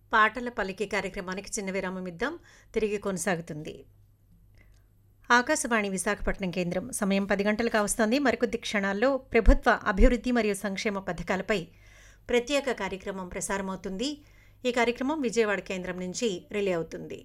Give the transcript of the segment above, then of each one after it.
పాటల పలికి కార్యక్రమానికి చిన్న విరామం ఇద్దాం తిరిగి కొనసాగుతుంది ఆకాశవాణి విశాఖపట్నం కేంద్రం సమయం పది గంటలు కావస్తోంది మరికొద్ది క్షణాల్లో ప్రభుత్వ అభివృద్ధి మరియు సంక్షేమ పథకాలపై ప్రత్యేక కార్యక్రమం ప్రసారమవుతుంది ఈ కార్యక్రమం విజయవాడ కేంద్రం నుంచి రిలే అవుతుంది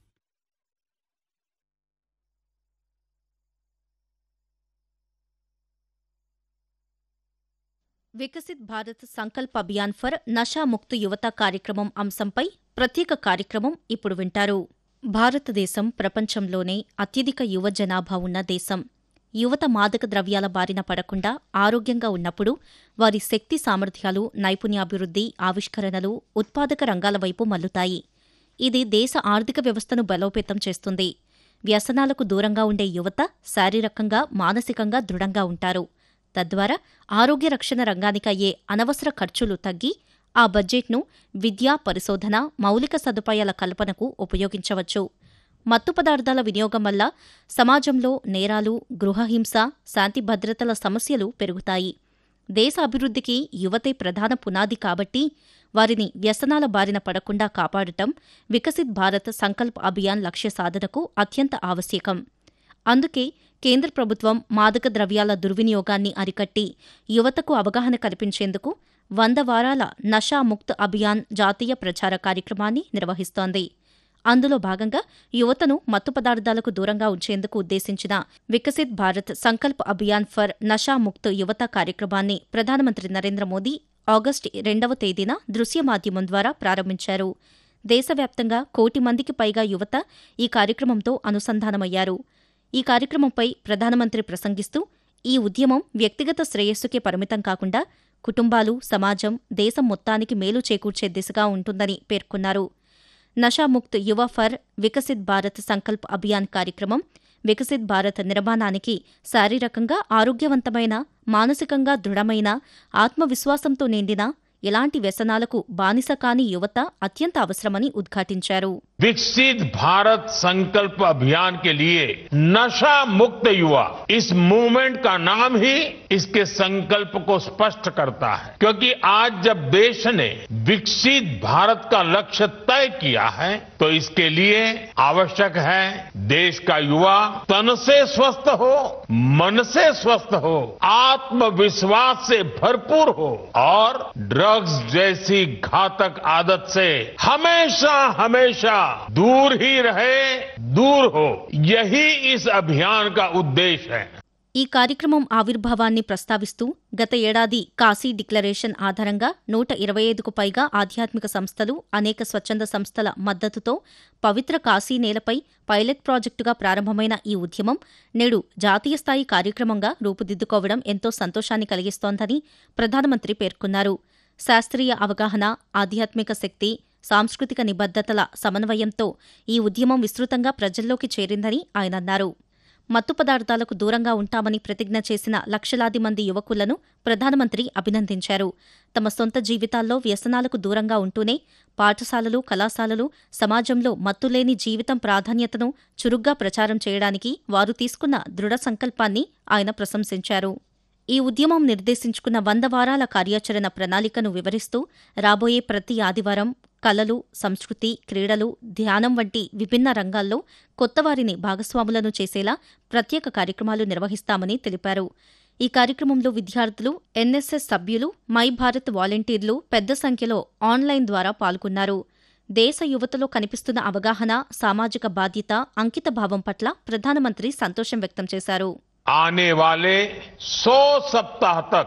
వికసిత్ భారత్ సంకల్ప్ అభియాన్ ఫర్ నషాముక్త యువత కార్యక్రమం అంశంపై ప్రత్యేక కార్యక్రమం ఇప్పుడు వింటారు భారతదేశం ప్రపంచంలోనే అత్యధిక యువ జనాభా ఉన్న దేశం యువత మాదక ద్రవ్యాల బారిన పడకుండా ఆరోగ్యంగా ఉన్నప్పుడు వారి శక్తి సామర్థ్యాలు నైపుణ్యాభివృద్ధి ఆవిష్కరణలు ఉత్పాదక రంగాల వైపు మల్లుతాయి ఇది దేశ ఆర్థిక వ్యవస్థను బలోపేతం చేస్తుంది వ్యసనాలకు దూరంగా ఉండే యువత శారీరకంగా మానసికంగా దృఢంగా ఉంటారు తద్వారా ఆరోగ్య రక్షణ రంగానికయ్యే అనవసర ఖర్చులు తగ్గి ఆ బడ్జెట్ను విద్యా పరిశోధన మౌలిక సదుపాయాల కల్పనకు ఉపయోగించవచ్చు మత్తు పదార్థాల వినియోగం వల్ల సమాజంలో నేరాలు గృహహింస శాంతి భద్రతల సమస్యలు పెరుగుతాయి దేశ అభివృద్ధికి యువతే ప్రధాన పునాది కాబట్టి వారిని వ్యసనాల బారిన పడకుండా కాపాడటం వికసిత్ భారత్ సంకల్ప్ అభియాన్ లక్ష్య సాధనకు అత్యంత ఆవశ్యకం అందుకే కేంద్ర ప్రభుత్వం మాదక ద్రవ్యాల దుర్వినియోగాన్ని అరికట్టి యువతకు అవగాహన కల్పించేందుకు వంద వారాల నషా ముక్త్ అభియాన్ జాతీయ ప్రచార కార్యక్రమాన్ని నిర్వహిస్తోంది అందులో భాగంగా యువతను మత్తు పదార్థాలకు దూరంగా ఉంచేందుకు ఉద్దేశించిన వికసిత్ భారత్ సంకల్ప్ అభియాన్ ఫర్ నషా ముక్త్ యువత కార్యక్రమాన్ని ప్రధానమంత్రి నరేంద్ర మోదీ ఆగస్టు రెండవ తేదీన దృశ్య మాధ్యమం ద్వారా ప్రారంభించారు దేశవ్యాప్తంగా కోటి మందికి పైగా యువత ఈ కార్యక్రమంతో అనుసంధానమయ్యారు ఈ కార్యక్రమంపై ప్రధానమంత్రి ప్రసంగిస్తూ ఈ ఉద్యమం వ్యక్తిగత శ్రేయస్సుకే పరిమితం కాకుండా కుటుంబాలు సమాజం దేశం మొత్తానికి మేలు చేకూర్చే దిశగా ఉంటుందని పేర్కొన్నారు నషాముక్త్ యువ ఫర్ వికసిత్ భారత్ సంకల్ప్ అభియాన్ కార్యక్రమం వికసిత్ భారత్ నిర్మాణానికి శారీరకంగా ఆరోగ్యవంతమైన మానసికంగా దృఢమైన ఆత్మవిశ్వాసంతో నిండిన ఎలాంటి వ్యసనాలకు బానిస కాని యువత అత్యంత అవసరమని ఉద్ఘాటించారు विकसित भारत संकल्प अभियान के लिए नशा मुक्त युवा इस मूवमेंट का नाम ही इसके संकल्प को स्पष्ट करता है क्योंकि आज जब देश ने विकसित भारत का लक्ष्य तय किया है तो इसके लिए आवश्यक है देश का युवा तन से स्वस्थ हो मन से स्वस्थ हो आत्मविश्वास से भरपूर हो और ड्रग्स जैसी घातक आदत से हमेशा हमेशा दूर ही रहे दूर हो यही इस अभियान का उद्देश्य है ఈ కార్యక్రమం ఆవిర్భావాన్ని ప్రస్తావిస్తూ గత ఏడాది కాశీ డిక్లరేషన్ ఆధారంగా నూట ఇరవై ఐదుకు పైగా ఆధ్యాత్మిక సంస్థలు అనేక స్వచ్ఛంద సంస్థల మద్దతుతో పవిత్ర కాశీ నేలపై పైలట్ ప్రాజెక్టుగా ప్రారంభమైన ఈ ఉద్యమం నేడు జాతీయ స్థాయి కార్యక్రమంగా రూపుదిద్దుకోవడం ఎంతో సంతోషాన్ని కలిగిస్తోందని ప్రధానమంత్రి పేర్కొన్నారు శాస్త్రీయ అవగాహన ఆధ్యాత్మిక శక్తి సాంస్కృతిక నిబద్ధతల సమన్వయంతో ఈ ఉద్యమం విస్తృతంగా ప్రజల్లోకి చేరిందని ఆయన అన్నారు మత్తు పదార్థాలకు దూరంగా ఉంటామని ప్రతిజ్ఞ చేసిన లక్షలాది మంది యువకులను ప్రధానమంత్రి అభినందించారు తమ సొంత జీవితాల్లో వ్యసనాలకు దూరంగా ఉంటూనే పాఠశాలలు కళాశాలలు సమాజంలో మత్తులేని జీవితం ప్రాధాన్యతను చురుగ్గా ప్రచారం చేయడానికి వారు తీసుకున్న దృఢ సంకల్పాన్ని ఆయన ప్రశంసించారు ఈ ఉద్యమం నిర్దేశించుకున్న వంద వారాల కార్యాచరణ ప్రణాళికను వివరిస్తూ రాబోయే ప్రతి ఆదివారం కళలు సంస్కృతి క్రీడలు ధ్యానం వంటి విభిన్న రంగాల్లో కొత్తవారిని భాగస్వాములను చేసేలా ప్రత్యేక కార్యక్రమాలు నిర్వహిస్తామని తెలిపారు ఈ కార్యక్రమంలో విద్యార్థులు ఎన్ఎస్ఎస్ సభ్యులు మై భారత్ వాలంటీర్లు పెద్ద సంఖ్యలో ఆన్లైన్ ద్వారా పాల్గొన్నారు దేశ యువతలో కనిపిస్తున్న అవగాహన సామాజిక బాధ్యత అంకితభావం పట్ల ప్రధానమంత్రి సంతోషం వ్యక్తం చేశారు आने वाले 100 सप्ताह तक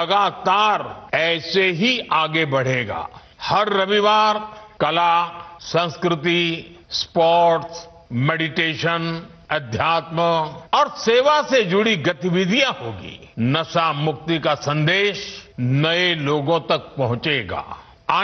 लगातार ऐसे ही आगे बढ़ेगा हर रविवार कला संस्कृति स्पोर्ट्स मेडिटेशन अध्यात्म और सेवा से जुड़ी गतिविधियां होगी नशा मुक्ति का संदेश नए लोगों तक पहुंचेगा